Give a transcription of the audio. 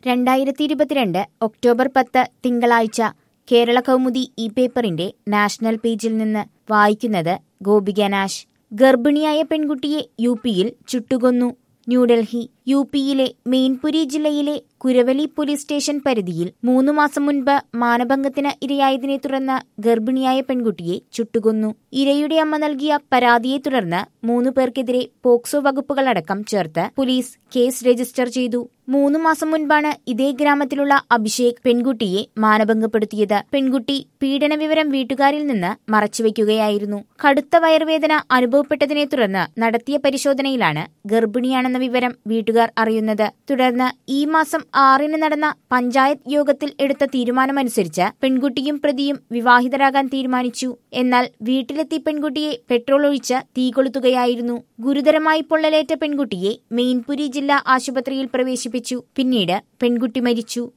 രണ്ടായിരത്തി ഇരുപത്തിരണ്ട് ഒക്ടോബർ പത്ത് തിങ്കളാഴ്ച കേരള കൗമുദി ഈ പേപ്പറിന്റെ നാഷണൽ പേജിൽ നിന്ന് വായിക്കുന്നത് ഗോപിക നാശ് ഗർഭിണിയായ പെൺകുട്ടിയെ യു പിയിൽ ചുട്ടുകൊന്നു ന്യൂഡൽഹി യു പിയിലെ മെയിൻപുരി ജില്ലയിലെ കുരവലി പോലീസ് സ്റ്റേഷൻ പരിധിയിൽ മൂന്നു മാസം മുൻപ് മാനഭംഗത്തിന് ഇരയായതിനെ തുടർന്ന് ഗർഭിണിയായ പെൺകുട്ടിയെ ചുട്ടുകൊന്നു ഇരയുടെ അമ്മ നൽകിയ പരാതിയെ തുടർന്ന് മൂന്നു പേർക്കെതിരെ പോക്സോ വകുപ്പുകളടക്കം ചേർത്ത് പോലീസ് കേസ് രജിസ്റ്റർ ചെയ്തു മൂന്നു മാസം മുൻപാണ് ഇതേ ഗ്രാമത്തിലുള്ള അഭിഷേക് പെൺകുട്ടിയെ മാനഭംഗപ്പെടുത്തിയത് പെൺകുട്ടി പീഡന വിവരം വീട്ടുകാരിൽ നിന്ന് മറച്ചുവെക്കുകയായിരുന്നു കടുത്ത വയറുവേദന അനുഭവപ്പെട്ടതിനെ തുടർന്ന് നടത്തിയ പരിശോധനയിലാണ് ഗർഭിണിയാണെന്ന വിവരം വീട്ടുകാർ അറിയുന്നത് തുടർന്ന് ഈ മാസം ആറിന് നടന്ന പഞ്ചായത്ത് യോഗത്തിൽ എടുത്ത തീരുമാനമനുസരിച്ച് പെൺകുട്ടിയും പ്രതിയും വിവാഹിതരാകാൻ തീരുമാനിച്ചു എന്നാൽ വീട്ടിലെത്തി പെൺകുട്ടിയെ പെട്രോൾ ഒഴിച്ച് തീ കൊളുത്തുകയായിരുന്നു ഗുരുതരമായി പൊള്ളലേറ്റ പെൺകുട്ടിയെ മെയിൻപുരി ജില്ലാ ആശുപത്രിയിൽ പ്രവേശിപ്പിച്ചു പിന്നീട് പെൺകുട്ടി മരിച്ചു